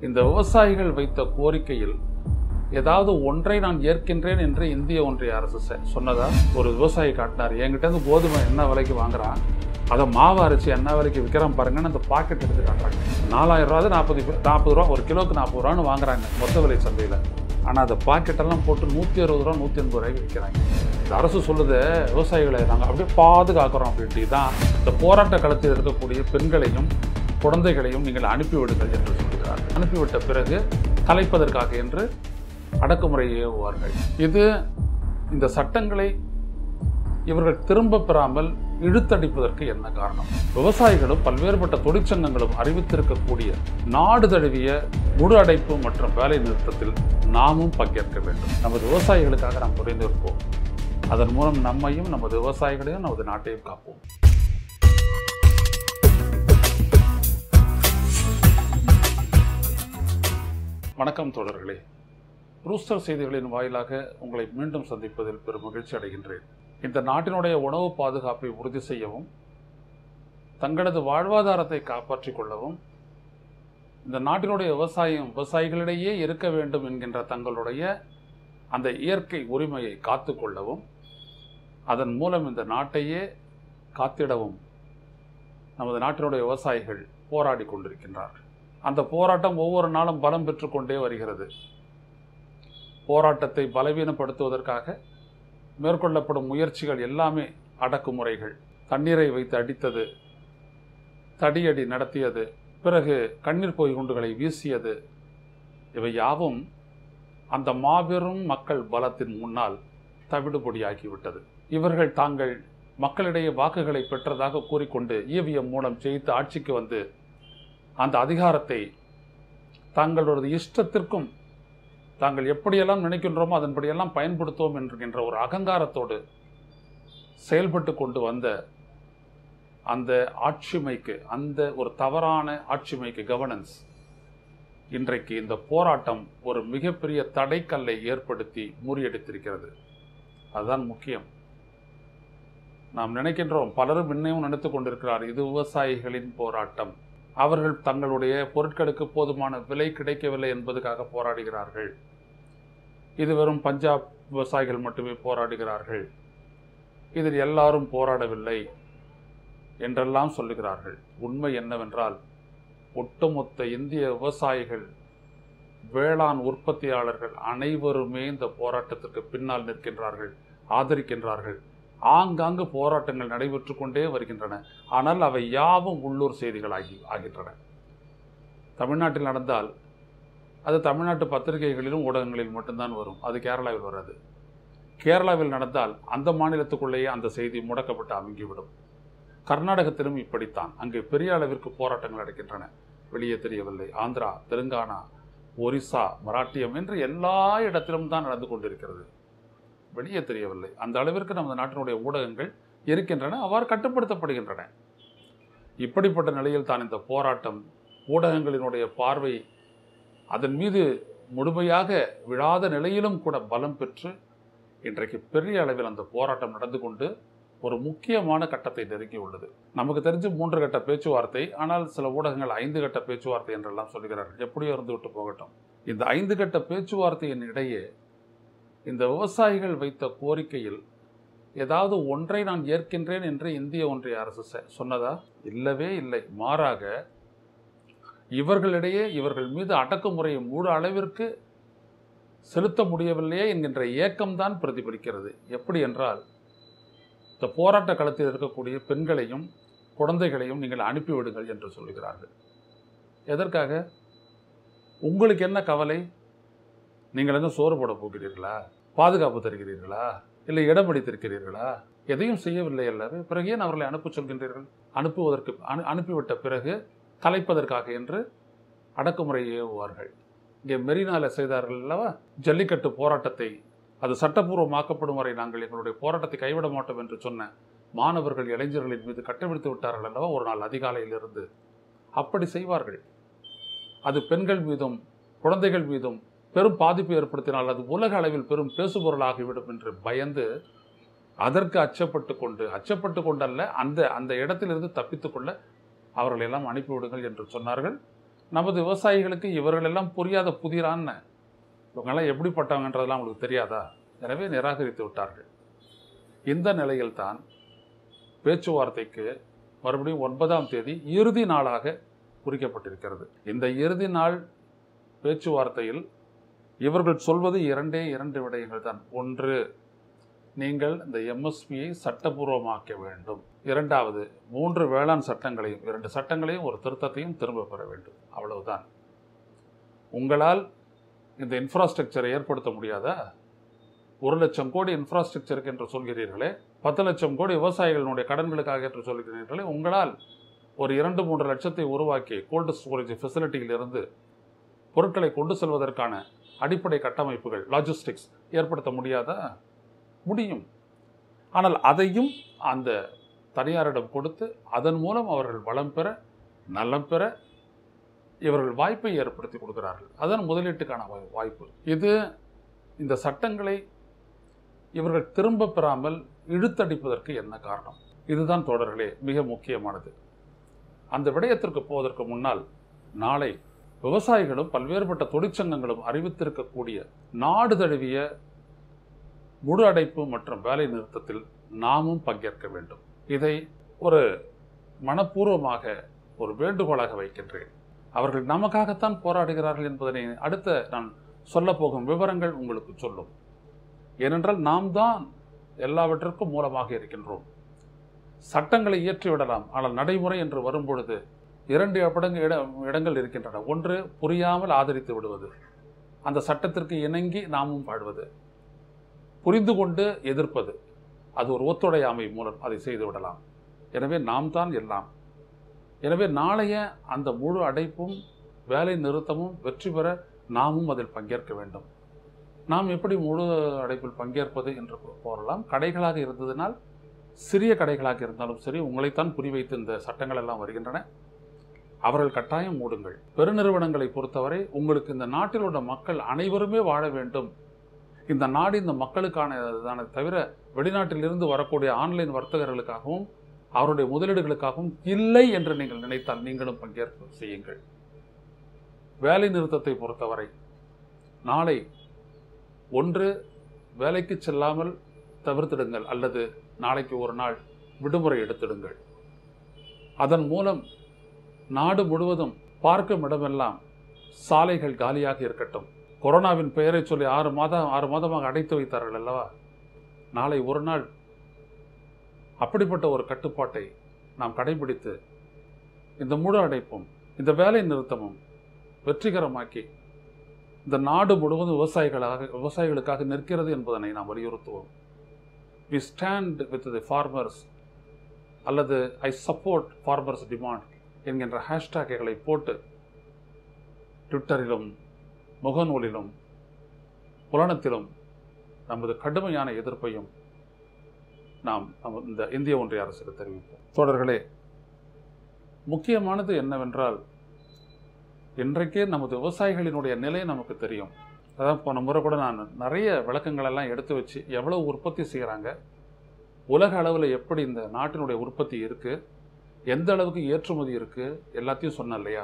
இந்த விவசாயிகள் வைத்த கோரிக்கையில் ஏதாவது ஒன்றை நான் ஏற்கின்றேன் என்று இந்திய ஒன்றிய அரசு செ- சொன்னதா ஒரு விவசாயி காட்டினார் என்கிட்ட இருந்து கோதுமை என்ன விலைக்கு வாங்குறான் அதை மாவு அரைச்சி என்ன விலைக்கு விற்கிறான் பாருங்கன்னு அந்த பாக்கெட் எடுத்து காட்டுறாங்க நாலாயிரம் ரூபா நாற்பது நாற்பது ரூபா ஒரு கிலோக்கு நாற்பது ரூபான்னு வாங்குறாங்க மொத்த விலை சந்தையில் ஆனால் அந்த பாக்கெட்டெல்லாம் போட்டு நூற்றி அறுபது ரூபா நூற்றி எண்பது ரூபாய்க்கு விற்கிறாங்க இந்த அரசு சொல்லுது விவசாயிகளை நாங்கள் அப்படியே பாதுகாக்கிறோம் அப்படின்ட்டு தான் இந்த போராட்ட களத்தில் இருக்கக்கூடிய பெண்களையும் குழந்தைகளையும் நீங்கள் அனுப்பிவிடுங்கள் என்று சொல்கிறார்கள் அனுப்பிவிட்ட பிறகு கலைப்பதற்காக என்று அடக்குமுறையை ஏவுவார்கள் இது இந்த சட்டங்களை இவர்கள் திரும்ப பெறாமல் இழுத்தடிப்பதற்கு என்ன காரணம் விவசாயிகளும் பல்வேறுபட்ட தொழிற்சங்கங்களும் அறிவித்திருக்கக்கூடிய நாடு தழுவிய முழு அடைப்பு மற்றும் வேலை நிறுத்தத்தில் நாமும் பங்கேற்க வேண்டும் நமது விவசாயிகளுக்காக நாம் புரிந்திருப்போம் அதன் மூலம் நம்மையும் நமது விவசாயிகளையும் நமது நாட்டையும் காப்போம் வணக்கம் தோழர்களே ரூஸ்டர் செய்திகளின் வாயிலாக உங்களை மீண்டும் சந்திப்பதில் பெரும் மகிழ்ச்சி அடைகின்றேன் இந்த நாட்டினுடைய உணவு பாதுகாப்பை உறுதி செய்யவும் தங்களது வாழ்வாதாரத்தை காப்பாற்றிக் கொள்ளவும் இந்த நாட்டினுடைய விவசாயம் விவசாயிகளிடையே இருக்க வேண்டும் என்கின்ற தங்களுடைய அந்த இயற்கை உரிமையை காத்து கொள்ளவும் அதன் மூலம் இந்த நாட்டையே காத்திடவும் நமது நாட்டினுடைய விவசாயிகள் போராடி கொண்டிருக்கின்றார்கள் அந்த போராட்டம் ஒவ்வொரு நாளும் பலம் பெற்றுக்கொண்டே வருகிறது போராட்டத்தை பலவீனப்படுத்துவதற்காக மேற்கொள்ளப்படும் முயற்சிகள் எல்லாமே அடக்குமுறைகள் தண்ணீரை வைத்து அடித்தது தடியடி நடத்தியது பிறகு கண்ணீர் பொய் குண்டுகளை வீசியது இவை யாவும் அந்த மாபெரும் மக்கள் பலத்தின் முன்னால் தவிடுபொடியாகிவிட்டது இவர்கள் தாங்கள் மக்களிடையே வாக்குகளை பெற்றதாக கூறிக்கொண்டு இவிஎம் மூலம் ஜெயித்து ஆட்சிக்கு வந்து அந்த அதிகாரத்தை தங்களது இஷ்டத்திற்கும் தாங்கள் எப்படியெல்லாம் நினைக்கின்றோமோ அதன்படியெல்லாம் பயன்படுத்துவோம் என்கின்ற ஒரு அகங்காரத்தோடு செயல்பட்டு கொண்டு வந்த அந்த ஆட்சிமைக்கு அந்த ஒரு தவறான ஆட்சிமைக்கு கவர்னன்ஸ் இன்றைக்கு இந்த போராட்டம் ஒரு மிகப்பெரிய தடைக்கல்லை ஏற்படுத்தி முறியடித்திருக்கிறது அதுதான் முக்கியம் நாம் நினைக்கின்றோம் பலரும் இன்னும் நினைத்து கொண்டிருக்கிறார் இது விவசாயிகளின் போராட்டம் அவர்கள் தங்களுடைய பொருட்களுக்கு போதுமான விலை கிடைக்கவில்லை என்பதற்காக போராடுகிறார்கள் இது வெறும் பஞ்சாப் விவசாயிகள் மட்டுமே போராடுகிறார்கள் இதில் எல்லாரும் போராடவில்லை என்றெல்லாம் சொல்லுகிறார்கள் உண்மை என்னவென்றால் ஒட்டுமொத்த இந்திய விவசாயிகள் வேளாண் உற்பத்தியாளர்கள் அனைவருமே இந்த போராட்டத்திற்கு பின்னால் நிற்கின்றார்கள் ஆதரிக்கின்றார்கள் ஆங்காங்கு போராட்டங்கள் நடைபெற்று கொண்டே வருகின்றன ஆனால் அவை யாவும் உள்ளூர் செய்திகளாகி ஆகின்றன தமிழ்நாட்டில் நடந்தால் அது தமிழ்நாட்டு பத்திரிகைகளிலும் ஊடகங்களில் மட்டும்தான் வரும் அது கேரளாவில் வராது கேரளாவில் நடந்தால் அந்த மாநிலத்துக்குள்ளேயே அந்த செய்தி முடக்கப்பட்டு அமுங்கிவிடும் கர்நாடகத்திலும் இப்படித்தான் அங்கு பெரிய அளவிற்கு போராட்டங்கள் நடக்கின்றன வெளியே தெரியவில்லை ஆந்திரா தெலுங்கானா ஒரிசா மராட்டியம் என்று எல்லா இடத்திலும் தான் நடந்து கொண்டிருக்கிறது வெளியே தெரியவில்லை அந்த அளவிற்கு நமது நாட்டினுடைய ஊடகங்கள் இருக்கின்றன அவ்வாறு கட்டுப்படுத்தப்படுகின்றன இப்படிப்பட்ட நிலையில் தான் இந்த போராட்டம் ஊடகங்களினுடைய பார்வை அதன் மீது முழுமையாக விழாத நிலையிலும் கூட பலம் பெற்று இன்றைக்கு பெரிய அளவில் அந்த போராட்டம் நடந்து கொண்டு ஒரு முக்கியமான கட்டத்தை நெருங்கி உள்ளது நமக்கு தெரிஞ்சு மூன்று கட்ட பேச்சுவார்த்தை ஆனால் சில ஊடகங்கள் ஐந்து கட்ட பேச்சுவார்த்தை என்றெல்லாம் சொல்கிறார்கள் எப்படியோ இருந்து விட்டு போகட்டும் இந்த ஐந்து கட்ட பேச்சுவார்த்தையின் இடையே இந்த விவசாயிகள் வைத்த கோரிக்கையில் ஏதாவது ஒன்றை நான் ஏற்கின்றேன் என்று இந்திய ஒன்றிய அரசு செ- சொன்னதா இல்லவே இல்லை மாறாக இவர்களிடையே இவர்கள் மீது அடக்குமுறையை முழு அளவிற்கு செலுத்த முடியவில்லையே என்கின்ற ஏக்கம்தான் பிரதிபலிக்கிறது எப்படி என்றால் இந்த போராட்ட களத்தில் இருக்கக்கூடிய பெண்களையும் குழந்தைகளையும் நீங்கள் அனுப்பிவிடுங்கள் என்று சொல்கிறார்கள் எதற்காக உங்களுக்கு என்ன கவலை நீங்கள் என்ன சோறு போட போகிறீர்களா பாதுகாப்பு தருகிறீர்களா இல்லை இடம் பிடித்திருக்கிறீர்களா எதையும் செய்யவில்லை அல்லவே பிறகு ஏன் அவர்களை அனுப்ப சொல்கின்றீர்கள் அனுப்புவதற்கு அனு அனுப்பிவிட்ட பிறகு கலைப்பதற்காக என்று அடக்குமுறை ஏவுவார்கள் இங்கே மெரினாவில் செய்தார்கள் அல்லவா ஜல்லிக்கட்டு போராட்டத்தை அது சட்டப்பூர்வமாக்கப்படும் வரை நாங்கள் எங்களுடைய போராட்டத்தை கைவிட மாட்டோம் என்று சொன்ன மாணவர்கள் இளைஞர்களின் மீது கட்டவிழ்த்து விட்டார்கள் அல்லவா ஒரு நாள் அதிகாலையிலிருந்து அப்படி செய்வார்கள் அது பெண்கள் மீதும் குழந்தைகள் மீதும் பெரும் பாதிப்பு ஏற்படுத்தினால் அது உலக அளவில் பெரும் பேசுபொருளாகிவிடும் என்று பயந்து அதற்கு அச்சப்பட்டு கொண்டு அச்சப்பட்டு கொண்டல்ல அந்த அந்த இடத்திலிருந்து தப்பித்துக் கொள்ள அவர்களை எல்லாம் அனுப்பிவிடுங்கள் என்று சொன்னார்கள் நமது விவசாயிகளுக்கு இவர்களெல்லாம் புரியாத புதிரான்னு இவங்கெல்லாம் எப்படிப்பட்டவங்கன்றதெல்லாம் அவங்களுக்கு தெரியாதா எனவே நிராகரித்து விட்டார்கள் இந்த நிலையில்தான் பேச்சுவார்த்தைக்கு மறுபடியும் ஒன்பதாம் தேதி இறுதி நாளாக குறிக்கப்பட்டிருக்கிறது இந்த இறுதி நாள் பேச்சுவார்த்தையில் இவர்கள் சொல்வது இரண்டே இரண்டு விடயங்கள் தான் ஒன்று நீங்கள் இந்த எம்எஸ்பியை சட்டபூர்வமாக்க வேண்டும் இரண்டாவது மூன்று வேளாண் சட்டங்களையும் இரண்டு சட்டங்களையும் ஒரு திருத்தத்தையும் திரும்ப பெற வேண்டும் அவ்வளவுதான் உங்களால் இந்த இன்ஃப்ராஸ்ட்ரக்சரை ஏற்படுத்த முடியாதா ஒரு லட்சம் கோடி இன்ஃப்ராஸ்ட்ரக்சருக்கு என்று சொல்கிறீர்களே பத்து லட்சம் கோடி விவசாயிகளுடைய கடன்களுக்காக என்று சொல்கிறீர்களே உங்களால் ஒரு இரண்டு மூன்று லட்சத்தை உருவாக்கி கோல்டு ஸ்டோரேஜ் ஃபெசிலிட்டியிலிருந்து பொருட்களை கொண்டு செல்வதற்கான அடிப்படை கட்டமைப்புகள் லாஜிஸ்டிக்ஸ் ஏற்படுத்த முடியாதா முடியும் ஆனால் அதையும் அந்த தனியாரிடம் கொடுத்து அதன் மூலம் அவர்கள் வளம் பெற நலம் பெற இவர்கள் வாய்ப்பை ஏற்படுத்தி கொடுக்கிறார்கள் அதன் முதலீட்டுக்கான வாய்- வாய்ப்பு இது இந்த சட்டங்களை இவர்கள் திரும்ப பெறாமல் இழுத்தடிப்பதற்கு என்ன காரணம் இதுதான் தொடர்களே மிக முக்கியமானது அந்த விடயத்திற்கு போவதற்கு முன்னால் நாளை விவசாயிகளும் பல்வேறுபட்ட தொழிற்சங்கங்களும் அறிவித்திருக்கக்கூடிய நாடு தழுவிய முழு அடைப்பு மற்றும் வேலை நிறுத்தத்தில் நாமும் பங்கேற்க வேண்டும் இதை ஒரு மனப்பூர்வமாக ஒரு வேண்டுகோளாக வைக்கின்றேன் அவர்கள் நமக்காகத்தான் போராடுகிறார்கள் என்பதனை அடுத்த நான் சொல்லப் போகும் விவரங்கள் உங்களுக்கு சொல்லும் ஏனென்றால் நாம் தான் எல்லாவற்றிற்கும் மூலமாக இருக்கின்றோம் சட்டங்களை இயற்றி விடலாம் ஆனால் நடைமுறை என்று வரும்பொழுது இரண்டு இடங்க இட இடங்கள் இருக்கின்றன ஒன்று புரியாமல் ஆதரித்து விடுவது அந்த சட்டத்திற்கு இணங்கி நாமும் வாழ்வது புரிந்து கொண்டு எதிர்ப்பது அது ஒரு ஒத்துழையாமை மூலம் அதை செய்து விடலாம் எனவே நாம் தான் எல்லாம் எனவே நாளைய அந்த முழு அடைப்பும் வேலை நிறுத்தமும் வெற்றி பெற நாமும் அதில் பங்கேற்க வேண்டும் நாம் எப்படி முழு அடைப்பில் பங்கேற்பது என்று கூறலாம் கடைகளாக இருந்ததினால் சிறிய கடைகளாக இருந்தாலும் சரி உங்களைத்தான் குறிவைத்து இந்த சட்டங்கள் எல்லாம் வருகின்றன அவர்கள் கட்டாயம் மூடுங்கள் பெருநிறுவனங்களை பொறுத்தவரை உங்களுக்கு இந்த நாட்டில் உள்ள மக்கள் அனைவருமே வாழ வேண்டும் இந்த நாடு இந்த மக்களுக்கானதான தவிர வெளிநாட்டில் இருந்து வரக்கூடிய ஆன்லைன் வர்த்தகர்களுக்காகவும் அவருடைய முதலீடுகளுக்காகவும் இல்லை என்று நீங்கள் நினைத்தால் நீங்களும் பங்கேற்பு செய்யுங்கள் வேலை நிறுத்தத்தை பொறுத்தவரை நாளை ஒன்று வேலைக்கு செல்லாமல் தவிர்த்திடுங்கள் அல்லது நாளைக்கு ஒரு நாள் விடுமுறை எடுத்திடுங்கள் அதன் மூலம் நாடு முழுவதும் பார்க்கும் இடமெல்லாம் சாலைகள் காலியாக இருக்கட்டும் கொரோனாவின் பெயரை சொல்லி ஆறு மாதம் ஆறு மாதமாக அடைத்து வைத்தார்கள் அல்லவா நாளை ஒரு நாள் அப்படிப்பட்ட ஒரு கட்டுப்பாட்டை நாம் கடைபிடித்து இந்த முழு அடைப்பும் இந்த வேலை நிறுத்தமும் வெற்றிகரமாக்கி இந்த நாடு முழுவதும் விவசாயிகளாக விவசாயிகளுக்காக நிற்கிறது என்பதனை நாம் வலியுறுத்துவோம் we stand with the farmers அல்லது ஐ சப்போர்ட் ஃபார்மர்ஸ் டிமாண்ட் என்கின்ற ஹேஷ்டேக்குகளை போட்டு ட்விட்டரிலும் முகநூலிலும் புலனத்திலும் நமது கடுமையான எதிர்ப்பையும் நாம் நம்ம இந்த இந்திய ஒன்றிய அரசுக்கு தெரிவிப்போம் தோழர்களே முக்கியமானது என்னவென்றால் இன்றைக்கே நமது விவசாயிகளினுடைய நிலை நமக்கு தெரியும் அதான் போன முறை கூட நான் நிறைய விளக்கங்கள் எல்லாம் எடுத்து வச்சு எவ்வளவு உற்பத்தி செய்கிறாங்க உலக அளவில் எப்படி இந்த நாட்டினுடைய உற்பத்தி இருக்குது எந்த அளவுக்கு ஏற்றுமதி இருக்குது எல்லாத்தையும் சொன்னேன் இல்லையா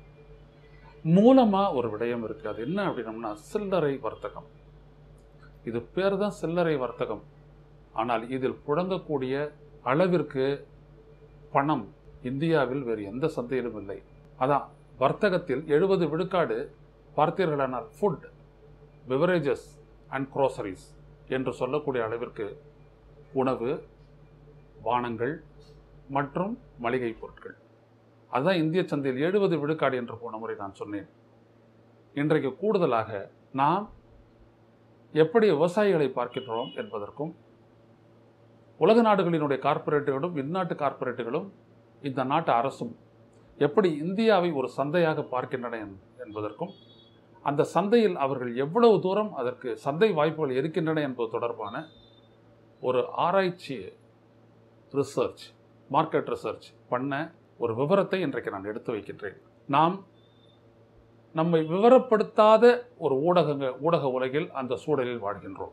மூலமாக ஒரு விடயம் இருக்குது அது என்ன அப்படின்னம்னா சில்லறை வர்த்தகம் இது பேர் தான் சில்லறை வர்த்தகம் ஆனால் இதில் புழங்கக்கூடிய அளவிற்கு பணம் இந்தியாவில் வேறு எந்த சந்தையிலும் இல்லை அதான் வர்த்தகத்தில் எழுபது விழுக்காடு பார்த்தீர்களானால் ஃபுட் பிவரேஜஸ் அண்ட் க்ரோசரிஸ் என்று சொல்லக்கூடிய அளவிற்கு உணவு பானங்கள் மற்றும் மளிகை பொருட்கள் அதுதான் இந்திய சந்தையில் எழுபது விழுக்காடு என்று போன முறை நான் சொன்னேன் இன்றைக்கு கூடுதலாக நாம் எப்படி விவசாயிகளை பார்க்கின்றோம் என்பதற்கும் உலக நாடுகளினுடைய கார்ப்பரேட்டுகளும் இந்நாட்டு கார்ப்பரேட்டுகளும் இந்த நாட்டு அரசும் எப்படி இந்தியாவை ஒரு சந்தையாக பார்க்கின்றன என்- என்பதற்கும் அந்த சந்தையில் அவர்கள் எவ்வளவு தூரம் அதற்கு சந்தை வாய்ப்புகள் இருக்கின்றன என்பது தொடர்பான ஒரு ஆராய்ச்சி ரிசர்ச் மார்க்கெட் ரிசர்ச் பண்ண ஒரு விவரத்தை இன்றைக்கு நான் எடுத்து வைக்கின்றேன் நாம் நம்மை விவரப்படுத்தாத ஒரு ஊடகங்க ஊடக உலகில் அந்த சூழலில் வாழ்கின்றோம்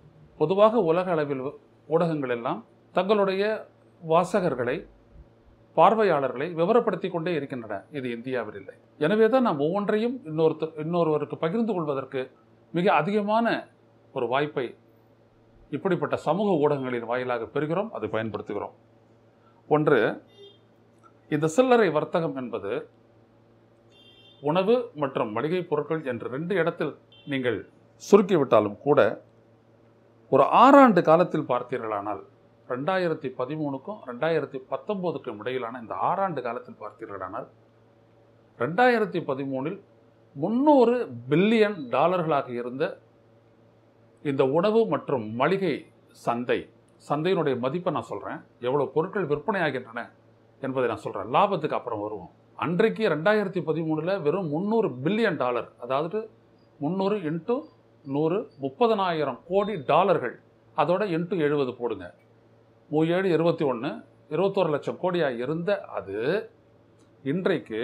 பொதுவாக உலக அளவில் ஊடகங்கள் எல்லாம் தங்களுடைய வாசகர்களை பார்வையாளர்களை விவரப்படுத்தி கொண்டே இருக்கின்றன இது இந்தியாவில் இல்லை எனவே தான் நாம் ஒவ்வொன்றையும் இன்னொருத்தர் இன்னொருவருக்கு பகிர்ந்து கொள்வதற்கு மிக அதிகமான ஒரு வாய்ப்பை இப்படிப்பட்ட சமூக ஊடகங்களின் வாயிலாக பெறுகிறோம் அதை பயன்படுத்துகிறோம் ஒன்று இந்த சில்லறை வர்த்தகம் என்பது உணவு மற்றும் மளிகை பொருட்கள் என்ற ரெண்டு இடத்தில் நீங்கள் சுருக்கிவிட்டாலும் கூட ஒரு ஆறாண்டு காலத்தில் பார்த்தீர்களானால் ரெண்டாயிரத்தி பதிமூணுக்கும் ரெண்டாயிரத்தி பத்தொம்போதுக்கும் இடையிலான இந்த ஆறாண்டு காலத்தில் பார்த்தீர்களானால் ரெண்டாயிரத்தி பதிமூணில் முந்நூறு பில்லியன் டாலர்களாக இருந்த இந்த உணவு மற்றும் மளிகை சந்தை சந்தையினுடைய மதிப்பை நான் சொல்கிறேன் எவ்வளோ பொருட்கள் விற்பனையாகின்றன என்பதை நான் சொல்கிறேன் லாபத்துக்கு அப்புறம் வருவோம் அன்றைக்கு ரெண்டாயிரத்தி பதிமூணில் வெறும் முந்நூறு பில்லியன் டாலர் அதாவது முந்நூறு இன்ட்டு நூறு முப்பதனாயிரம் கோடி டாலர்கள் அதோட இன்ட்டு எழுபது போடுங்க மூ ஏழு இருபத்தி ஒன்று இருபத்தோரு லட்சம் கோடியாக இருந்த அது இன்றைக்கு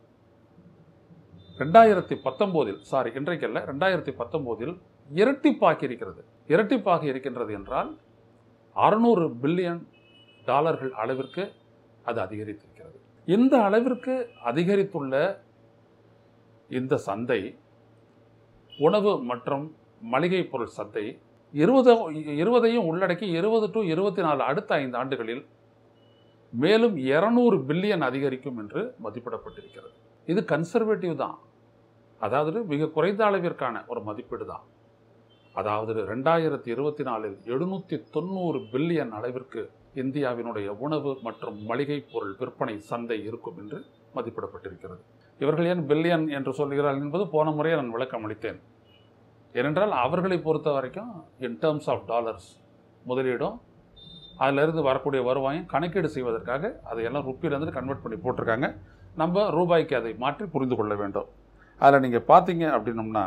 ரெண்டாயிரத்தி பத்தொம்போதில் சாரி இன்றைக்கல்ல ரெண்டாயிரத்தி பத்தொம்போதில் இரட்டிப்பாக்கி இருக்கிறது இரட்டிப்பாகி இருக்கின்றது என்றால் அறுநூறு பில்லியன் டாலர்கள் அளவிற்கு அது அதிகரித்திருக்கிறது இந்த அளவிற்கு அதிகரித்துள்ள இந்த சந்தை உணவு மற்றும் மளிகை பொருள் சந்தை இருபது இருபதையும் உள்ளடக்கி இருபது டு இருபத்தி நாலு அடுத்த ஐந்து ஆண்டுகளில் மேலும் இருநூறு பில்லியன் அதிகரிக்கும் என்று மதிப்பிடப்பட்டிருக்கிறது இது கன்சர்வேட்டிவ் தான் அதாவது மிக குறைந்த அளவிற்கான ஒரு மதிப்பீடு தான் அதாவது ரெண்டாயிரத்தி இருபத்தி நாலில் எழுநூற்றி தொண்ணூறு பில்லியன் அளவிற்கு இந்தியாவினுடைய உணவு மற்றும் மளிகை பொருள் விற்பனை சந்தை இருக்கும் என்று மதிப்பிடப்பட்டிருக்கிறது இவர்கள் ஏன் பில்லியன் என்று சொல்கிறார்கள் என்பது போன முறையே நான் விளக்கம் அளித்தேன் ஏனென்றால் அவர்களை பொறுத்த வரைக்கும் இன் டேர்ம்ஸ் ஆஃப் டாலர்ஸ் முதலீடும் அதிலிருந்து வரக்கூடிய வருவாயும் கணக்கீடு செய்வதற்காக அதையெல்லாம் ருப்பியிலேருந்து கன்வெர்ட் பண்ணி போட்டிருக்காங்க நம்ம ரூபாய்க்கு அதை மாற்றி புரிந்து கொள்ள வேண்டும் அதில் நீங்கள் பார்த்தீங்க அப்படின்னம்னா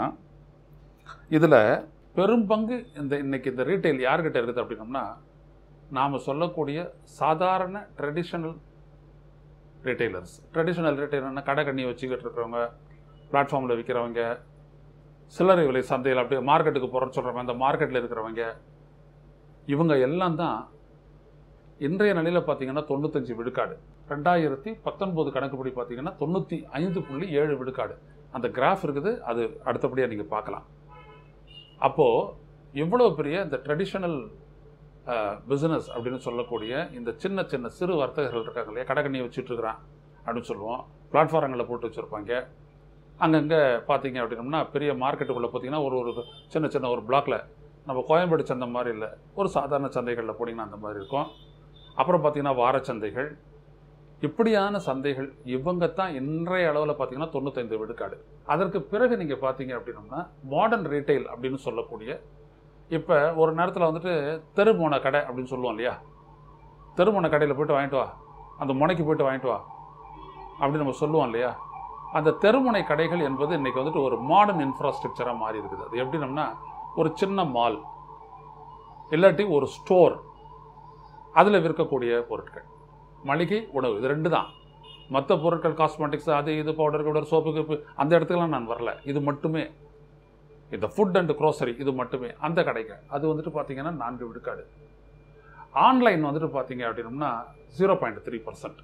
இதில் பெரும் பங்கு இந்த இன்னைக்கு இந்த ரீட்டைல் யார்கிட்ட இருக்குது அப்படின்னம்னா நாம் சொல்லக்கூடிய சாதாரண ட்ரெடிஷனல் ரீட்டைலர்ஸ் ட்ரெடிஷனல் ரீட்டைலர்னா கடை கண்ணி வச்சுக்கிட்டு இருக்கிறவங்க பிளாட்ஃபார்மில் விற்கிறவங்க சில்லறை விலை சந்தையில் அப்படியே மார்க்கெட்டுக்கு போகிறோன்னு சொல்கிறவங்க அந்த மார்க்கெட்டில் இருக்கிறவங்க இவங்க எல்லாம் தான் இன்றைய நிலையில் பார்த்தீங்கன்னா தொண்ணூத்தஞ்சு விழுக்காடு ரெண்டாயிரத்தி பத்தொன்பது கணக்குப்படி பார்த்தீங்கன்னா தொண்ணூற்றி ஐந்து புள்ளி ஏழு விழுக்காடு அந்த கிராஃப் இருக்குது அது அடுத்தபடியாக நீங்கள் பார்க்கலாம் அப்போது இவ்வளோ பெரிய இந்த ட்ரெடிஷனல் பிஸ்னஸ் அப்படின்னு சொல்லக்கூடிய இந்த சின்ன சின்ன சிறு வர்த்தகர்கள் இருக்காங்க இல்லையா கடைக்கண்ணியை வச்சுட்டு இருக்கிறான் அப்படின்னு சொல்லுவோம் பிளாட்ஃபாரங்களில் போட்டு வச்சுருப்பாங்க அங்கங்கே பார்த்தீங்க அப்படின்னம்னா பெரிய மார்க்கெட்டுக்குள்ளே பார்த்தீங்கன்னா ஒரு ஒரு சின்ன சின்ன ஒரு பிளாக்ல நம்ம கோயம்பேடு சந்தை மாதிரி இல்லை ஒரு சாதாரண சந்தைகளில் போனீங்கன்னா அந்த மாதிரி இருக்கும் அப்புறம் பார்த்தீங்கன்னா வாரச்சந்தைகள் இப்படியான சந்தைகள் இவங்க தான் இன்றைய அளவில் பார்த்தீங்கன்னா தொண்ணூத்தைந்து விழுக்காடு அதற்கு பிறகு நீங்கள் பார்த்தீங்க அப்படின்னம்னா மாடர்ன் ரீட்டைல் அப்படின்னு சொல்லக்கூடிய இப்போ ஒரு நேரத்தில் வந்துட்டு தெருமுனை கடை அப்படின்னு சொல்லுவோம் இல்லையா தெருமுனை கடையில் போயிட்டு வாங்கிட்டு வா அந்த முனைக்கு போயிட்டு வாங்கிட்டு வா அப்படின்னு நம்ம சொல்லுவோம் இல்லையா அந்த தெருமுனை கடைகள் என்பது இன்றைக்கி வந்துட்டு ஒரு மாடர்ன் இன்ஃப்ராஸ்ட்ரக்சராக மாறி இருக்குது அது எப்படின்னம்னா ஒரு சின்ன மால் இல்லாட்டி ஒரு ஸ்டோர் அதில் விற்கக்கூடிய பொருட்கள் மளிகை உணவு இது ரெண்டு தான் மற்ற பொருட்கள் காஸ்மெட்டிக்ஸ் அது இது பவுடர் பவுடர் சோப்பு கிப்பு அந்த இடத்துக்குலாம் நான் வரல இது மட்டுமே இந்த ஃபுட் அண்ட் க்ரோசரி இது மட்டுமே அந்த கடைகள் அது வந்துட்டு பார்த்தீங்கன்னா நான்கு விழுக்காடு ஆன்லைன் வந்துட்டு பார்த்தீங்க அப்படின்னம்னா ஜீரோ பாயிண்ட் த்ரீ பர்சன்ட்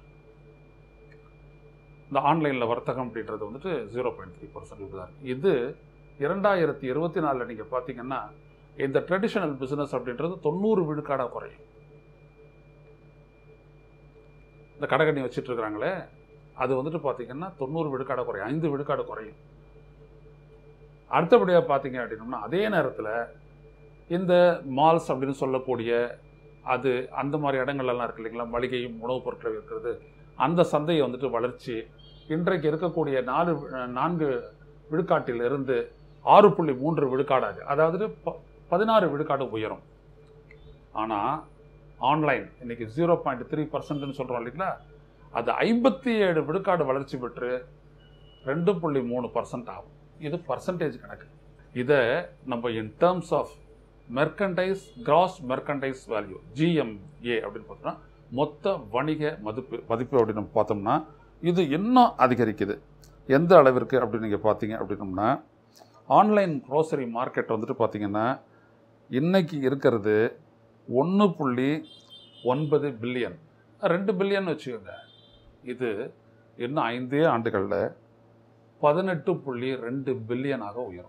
இந்த ஆன்லைனில் வர்த்தகம் அப்படின்றது வந்துட்டு ஜீரோ பாயிண்ட் த்ரீ பர்சன்ட் இதுதான் இது இரண்டாயிரத்தி இருபத்தி நாலில் நீங்கள் பார்த்தீங்கன்னா இந்த ட்ரெடிஷனல் பிஸ்னஸ் அப்படின்றது தொண்ணூறு விழுக்காடாக குறையும் இந்த கடைக்கண்ணி வச்சுட்டு இருக்கிறாங்களே அது வந்துட்டு பார்த்தீங்கன்னா தொண்ணூறு விழுக்காடு குறையும் ஐந்து விழுக்காடு குறையும் அடுத்தபடியாக பார்த்தீங்க அப்படின்னம்னா அதே நேரத்தில் இந்த மால்ஸ் அப்படின்னு சொல்லக்கூடிய அது அந்த மாதிரி இடங்கள்லாம் இருக்கு இல்லைங்களா மளிகையும் உணவுப் பொருட்கள் இருக்கிறது அந்த சந்தையை வந்துட்டு வளர்ச்சி இன்றைக்கு இருக்கக்கூடிய நாலு நான்கு விழுக்காட்டிலிருந்து ஆறு புள்ளி மூன்று விழுக்காடாக அதாவது ப பதினாறு விழுக்காடு உயரும் ஆனால் ஆன்லைன் இன்னைக்கு ஜீரோ பாயிண்ட் த்ரீ பர்சன்ட்னு சொல்கிறோம் இல்லைங்களா அது ஐம்பத்தி ஏழு விழுக்காடு வளர்ச்சி பெற்று ரெண்டு புள்ளி மூணு பர்சன்ட் ஆகும் இது பர்சன்டேஜ் கணக்கு இதை நம்ம in terms of merchandise gross merchandise value GMA அப்படின்னு பார்த்தோம்னா மொத்த வணிக மதிப்பு மதிப்பு அப்படின்னு நம்ம பார்த்தோம்னா இது இன்னும் அதிகரிக்குது எந்த அளவிற்கு அப்படின்னு நீங்கள் பார்த்தீங்க அப்படின்னம்னா ஆன்லைன் க்ரோசரி மார்க்கெட் வந்துட்டு பார்த்தீங்கன்னா இன்னைக்கு இருக்கிறது ஒன்று புள்ளி ஒன்பது பில்லியன் ரெண்டு பில்லியன் வச்சுக்கோங்க இது இன்னும் ஐந்தே ஆண்டுகளில் பதினெட்டு புள்ளி ரெண்டு பில்லியனாக உயரும்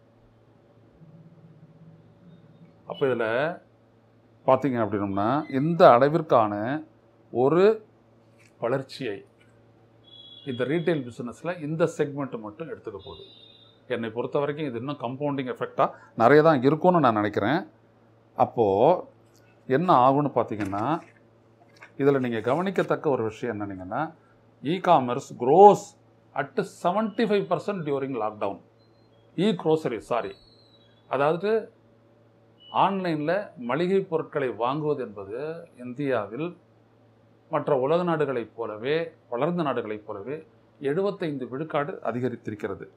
அப்போ இதில் பார்த்தீங்க அப்படின்னம்னா இந்த அளவிற்கான ஒரு வளர்ச்சியை இந்த ரீட்டைல் பிஸ்னஸில் இந்த செக்மெண்ட் மட்டும் எடுத்துக்க போகுது என்னை பொறுத்த வரைக்கும் இது இன்னும் கம்பவுண்டிங் எஃபெக்டாக நிறைய தான் இருக்கும்னு நான் நினைக்கிறேன் அப்போது என்ன ஆகும்னு பார்த்தீங்கன்னா இதில் நீங்கள் கவனிக்கத்தக்க ஒரு விஷயம் என்னன்னீங்கன்னா e commerce grows at seventy five percent during lockdown e grocery sorry அதாவது ஆன்லைனில் மளிகை பொருட்களை வாங்குவது என்பது இந்தியாவில் மற்ற உலக நாடுகளைப் போலவே வளர்ந்த நாடுகளைப் போலவே எழுபத்தைந்து விழுக்காடு அதிகரித்திருக்கிறது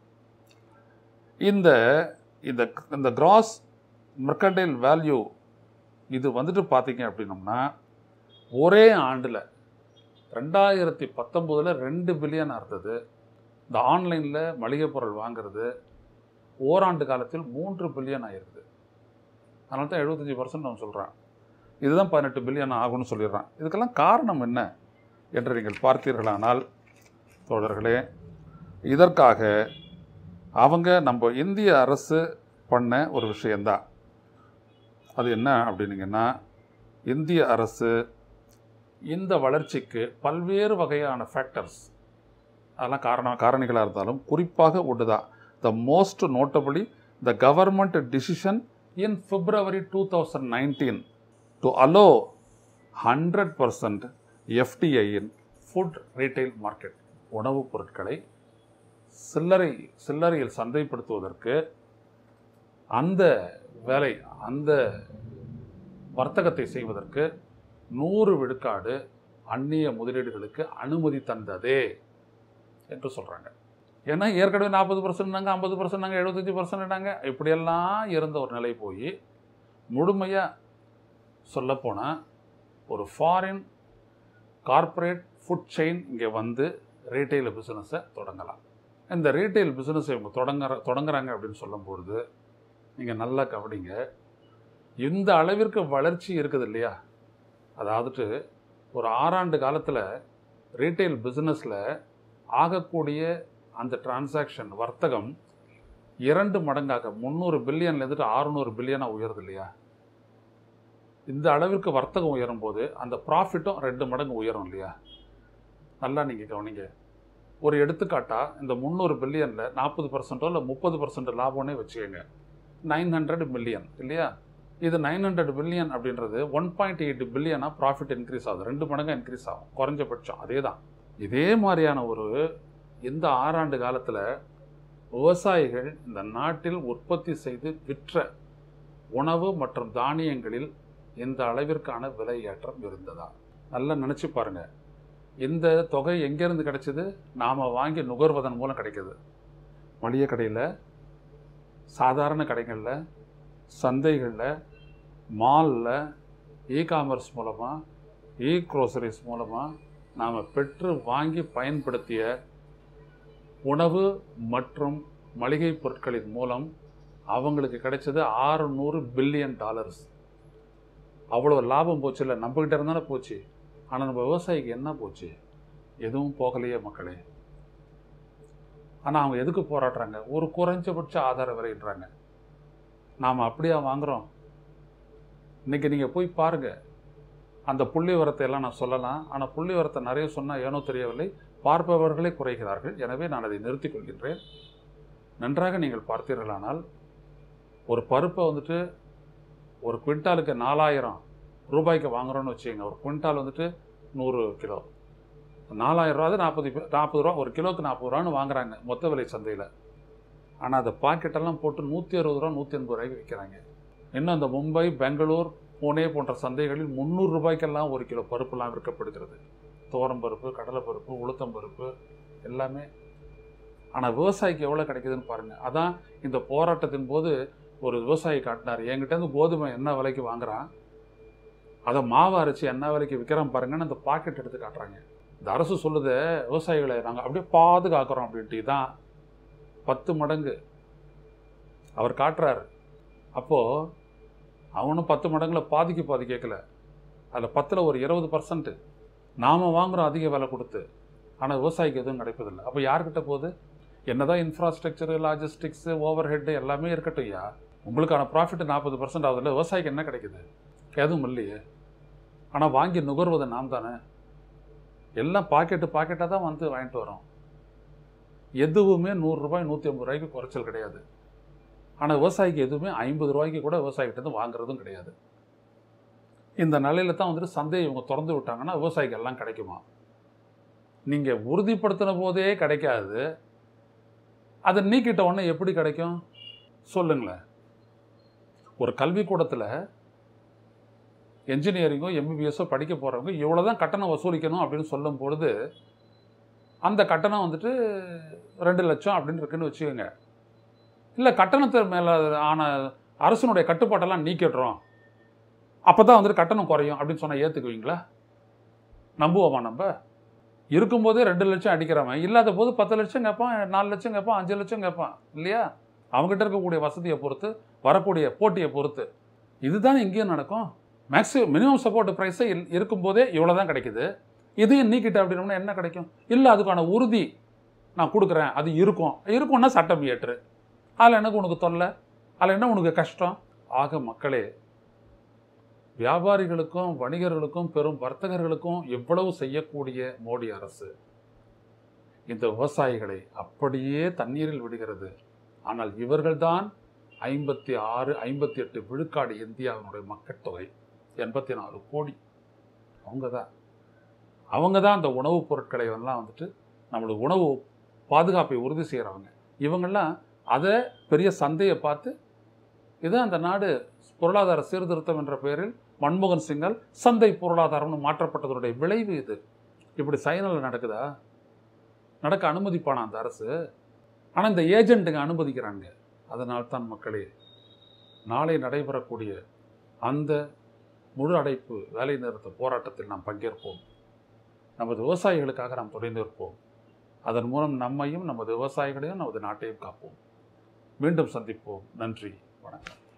இந்த இந்த இந்த கிராஸ் மெர்கண்டைல் வேல்யூ இது வந்துட்டு பார்த்தீங்க அப்படின்னம்னா ஒரே ஆண்டில் ரெண்டாயிரத்தி பத்தொம்போதில் ரெண்டு பில்லியன் இருந்தது இந்த ஆன்லைனில் மளிகை பொருள் வாங்குறது ஓராண்டு காலத்தில் மூன்று பில்லியன் ஆயிருக்குது அதனால தான் எழுபத்தஞ்சி பர்சன்ட் நான் சொல்கிறேன் இதுதான் பதினெட்டு பில்லியன் ஆகும்னு சொல்லிடுறேன் இதுக்கெல்லாம் காரணம் என்ன என்று நீங்கள் பார்த்தீர்களானால் தோழர்களே இதற்காக அவங்க நம்ம இந்திய அரசு பண்ண ஒரு விஷயந்தான் அது என்ன அப்படின்னீங்கன்னா இந்திய அரசு இந்த வளர்ச்சிக்கு பல்வேறு வகையான ஃபேக்டர்ஸ் அதெல்லாம் காரணம் காரணிகளாக இருந்தாலும் குறிப்பாக ஒன்று தான் the most notably the government decision in February two thousand nineteen to allow hundred percent FDI in food retail market உணவுப் பொருட்களை சில்லறை சில்லறையில் சந்தைப்படுத்துவதற்கு அந்த வேலை அந்த வர்த்தகத்தை செய்வதற்கு நூறு விழுக்காடு அந்நிய முதலீடுகளுக்கு அனுமதி தந்ததே என்று சொல்கிறாங்க ஏன்னா ஏற்கனவே நாற்பது பர்சன்ட்னாங்க ஐம்பது பர்சன்ட்னாங்க எழுபத்தஞ்சி பர்சன்ட்னாங்க இப்படியெல்லாம் இருந்த ஒரு நிலை போய் முழுமையாக சொல்லப்போனால் ஒரு ஃபாரின் கார்ப்பரேட் ஃபுட் செயின் இங்கே வந்து ரீட்டைல் பிஸ்னஸை தொடங்கலாம் இந்த ரீட்டைல் பிஸ்னஸை இவங்க தொடங்குற தொடங்குறாங்க அப்படின்னு சொல்லும்பொழுது நீங்கள் நல்லா கவனிங்க இந்த அளவிற்கு வளர்ச்சி இருக்குது இல்லையா அதாவது ஒரு ஆறாண்டு காலத்தில் ரீட்டைல் பிஸ்னஸில் ஆகக்கூடிய அந்த டிரான்சாக்ஷன் வர்த்தகம் இரண்டு மடங்காக முந்நூறு பில்லியன்லேருந்துட்டு ஆறுநூறு பில்லியனாக உயருது இல்லையா இந்த அளவிற்கு வர்த்தகம் உயரும் போது அந்த ப்ராஃபிட்டும் ரெண்டு மடங்கு உயரும் இல்லையா நல்லா நீங்கள் கவனிங்க ஒரு எடுத்துக்காட்டாக இந்த முந்நூறு பில்லியனில் நாற்பது பர்சன்ட்டோ இல்லை முப்பது பர்சன்ட் லாபம்னே வச்சுக்கோங்க நைன் ஹண்ட்ரட் மில்லியன் இல்லையா இது நைன் ஹண்ட்ரட் பில்லியன் அப்படின்றது ஒன் பாயிண்ட் எயிட் பில்லியனாக ப்ராஃபிட் இன்க்ரீஸ் ஆகுது ரெண்டு மடங்கு இன்க்ரீஸ் ஆகும் குறைஞ்சபட்சம் அதே தான் இதே மாதிரியான ஒரு இந்த ஆறாண்டு காலத்தில் விவசாயிகள் இந்த நாட்டில் உற்பத்தி செய்து விற்ற உணவு மற்றும் தானியங்களில் இந்த அளவிற்கான விலை ஏற்றம் இருந்ததா நல்லா நினச்சி பாருங்க இந்த தொகை எங்கேருந்து கிடைச்சது நாம் வாங்கி நுகர்வதன் மூலம் கிடைக்கிது மளிகை கடையில் சாதாரண கடைகளில் சந்தைகளில் மாலில் இ காமர்ஸ் மூலமாக இ க்ரோசரிஸ் மூலமாக நாம் பெற்று வாங்கி பயன்படுத்திய உணவு மற்றும் மளிகை பொருட்களின் மூலம் அவங்களுக்கு கிடைச்சது ஆறுநூறு பில்லியன் டாலர்ஸ் அவ்வளோ லாபம் போச்சு இல்லை நம்மக்கிட்ட இருந்தானே போச்சு ஆனால் நம்ம விவசாயிக்கு என்ன போச்சு எதுவும் போகலையே மக்களே ஆனால் அவங்க எதுக்கு போராடுறாங்க ஒரு குறைஞ்சபட்ச ஆதார விலைன்றாங்க நாம் அப்படியா வாங்குகிறோம் இன்றைக்கி நீங்கள் போய் பாருங்கள் அந்த புள்ளி உரத்தை எல்லாம் நான் சொல்லலாம் ஆனால் புள்ளி உரத்தை நிறைய சொன்னால் ஏனோ தெரியவில்லை பார்ப்பவர்களே குறைகிறார்கள் எனவே நான் அதை நிறுத்திக் கொள்கின்றேன் நன்றாக நீங்கள் பார்த்தீர்களானால் ஒரு பருப்பை வந்துட்டு ஒரு குவிண்டாலுக்கு நாலாயிரம் ரூபாய்க்கு வாங்குறோன்னு வச்சுக்கோங்க ஒரு குவிண்டால் வந்துட்டு நூறு கிலோ நாலாயிரம் ரூபா அது நாற்பது நாற்பது ரூபா ஒரு கிலோக்கு நாற்பது ரூபான்னு வாங்குறாங்க மொத்த விலை சந்தையில் ஆனால் அந்த பாக்கெட்டெல்லாம் போட்டு நூற்றி அறுபது ரூபா நூற்றி எண்பது ரூபாய்க்கு விற்கிறாங்க இன்னும் அந்த மும்பை பெங்களூர் புனே போன்ற சந்தைகளில் முந்நூறு ரூபாய்க்கெல்லாம் ஒரு கிலோ பருப்புலாம் விற்கப்படுகிறது பருப்பு கடலைப்பருப்பு உளுத்தம்பருப்பு எல்லாமே ஆனால் விவசாயிக்கு எவ்வளோ கிடைக்குதுன்னு பாருங்கள் அதான் இந்த போராட்டத்தின் போது ஒரு விவசாயி காட்டினார் என்கிட்டேருந்து கோதுமை என்ன விலைக்கு வாங்குறான் அதை மாவு அரைச்சி என்ன விலைக்கு விற்கிறான் பாருங்கன்னு அந்த பாக்கெட் எடுத்து காட்டுறாங்க இந்த அரசு சொல்லுது விவசாயிகளை நாங்கள் அப்படியே பாதுகாக்கிறோம் அப்படின்ட்டு தான் பத்து மடங்கு அவர் காட்டுறாரு அப்போது அவனும் பத்து மடங்குல பாதிக்கு பாதி கேட்கல அதில் பத்தில் ஒரு இருபது பர்சன்ட் நாம் வாங்குகிறோம் அதிக விலை கொடுத்து ஆனால் விவசாயிக்கு எதுவும் கிடைப்பதில்லை அப்போ யார்கிட்ட போகுது என்னதான் இன்ஃப்ராஸ்ட்ரக்சரு லாஜிஸ்டிக்ஸு ஓவர் ஹெட்டு எல்லாமே இருக்கட்டும் ஐயா உங்களுக்கான ப்ராஃபிட் நாற்பது பர்சன்ட் ஆகுதுல்ல விவசாயிக்கு என்ன கிடைக்குது எதுவும் இல்லையே ஆனால் வாங்கி நுகர்வது நாம் தானே எல்லாம் பாக்கெட்டு பாக்கெட்டாக தான் வந்து வாங்கிட்டு வரோம் எதுவுமே நூறுரூபாய் நூற்றி ஐம்பது ரூபாய்க்கு குறைச்சல் கிடையாது ஆனால் விவசாயிக்கு எதுவுமே ஐம்பது ரூபாய்க்கு கூட விவசாயிகிட்ட வாங்குறதும் கிடையாது இந்த நிலையில தான் வந்துட்டு சந்தையை இவங்க திறந்து விட்டாங்கன்னா விவசாயிக்கு எல்லாம் கிடைக்குமா நீங்கள் உறுதிப்படுத்தின போதே கிடைக்காது அதை நீக்கிட்ட உடனே எப்படி கிடைக்கும் சொல்லுங்களேன் ஒரு கல்விக்கூடத்தில் என்ஜினியரிங்கோ எம்பிபிஎஸ்ஸோ படிக்க போகிறவங்க இவ்வளோ தான் கட்டணம் வசூலிக்கணும் அப்படின்னு சொல்லும் பொழுது அந்த கட்டணம் வந்துட்டு ரெண்டு லட்சம் அப்படின்னு இருக்குன்னு வச்சுக்கோங்க இல்லை கட்டணத்து மேலே ஆன அரசனுடைய கட்டுப்பாட்டெல்லாம் நீக்கிடுறோம் அப்போ தான் வந்துட்டு கட்டணம் குறையும் அப்படின்னு சொன்னால் ஏற்றுக்குவீங்களா நம்புவோமா நம்ம இருக்கும்போதே ரெண்டு லட்சம் அடிக்கிறவன் இல்லாத போது பத்து லட்சம் கேட்பான் நாலு லட்சம் கேட்பான் அஞ்சு லட்சம் கேட்பான் இல்லையா அவங்ககிட்ட இருக்கக்கூடிய வசதியை பொறுத்து வரக்கூடிய போட்டியை பொறுத்து இதுதான் இங்கேயும் நடக்கும் மேக்ஸிமம் மினிமம் சப்போர்ட் ப்ரைஸே இருக்கும்போதே இவ்வளோ தான் கிடைக்குது இதையும் நீக்கிட்ட அப்படின்னோம்னா என்ன கிடைக்கும் இல்லை அதுக்கான உறுதி நான் கொடுக்குறேன் அது இருக்கும் இருக்கும்னா சட்டம் ஏற்று அதில் எனக்கு உனக்கு தொல்லை அதில் என்ன உனக்கு கஷ்டம் ஆக மக்களே வியாபாரிகளுக்கும் வணிகர்களுக்கும் பெரும் வர்த்தகர்களுக்கும் எவ்வளவு செய்யக்கூடிய மோடி அரசு இந்த விவசாயிகளை அப்படியே தண்ணீரில் விடுகிறது ஆனால் இவர்கள்தான் ஐம்பத்தி ஆறு ஐம்பத்தி எட்டு விழுக்காடு இந்தியாவினுடைய மக்கட்தொகை எண்பத்தி நாலு கோடி அவங்க தான் அவங்க தான் அந்த உணவுப் பொருட்களை எல்லாம் வந்துட்டு நம்மளுக்கு உணவு பாதுகாப்பை உறுதி செய்கிறவங்க இவங்கெல்லாம் அதை பெரிய சந்தையை பார்த்து இதான் அந்த நாடு பொருளாதார சீர்திருத்தம் என்ற பெயரில் மன்மோகன் சிங்கால் சந்தை பொருளாதாரம்னு மாற்றப்பட்டதனுடைய விளைவு இது இப்படி சைனாவில் நடக்குதா நடக்க அனுமதிப்பானா அந்த அரசு ஆனால் இந்த ஏஜென்ட்டுங்க அனுமதிக்கிறாங்க அதனால் தான் மக்களே நாளை நடைபெறக்கூடிய அந்த முழு அடைப்பு வேலை நிறுத்த போராட்டத்தில் நாம் பங்கேற்போம் நமது விவசாயிகளுக்காக நாம் துணை நிற்போம் அதன் மூலம் நம்மையும் நமது விவசாயிகளையும் நமது நாட்டையும் காப்போம் மீண்டும் சந்திப்போம் நன்றி வணக்கம்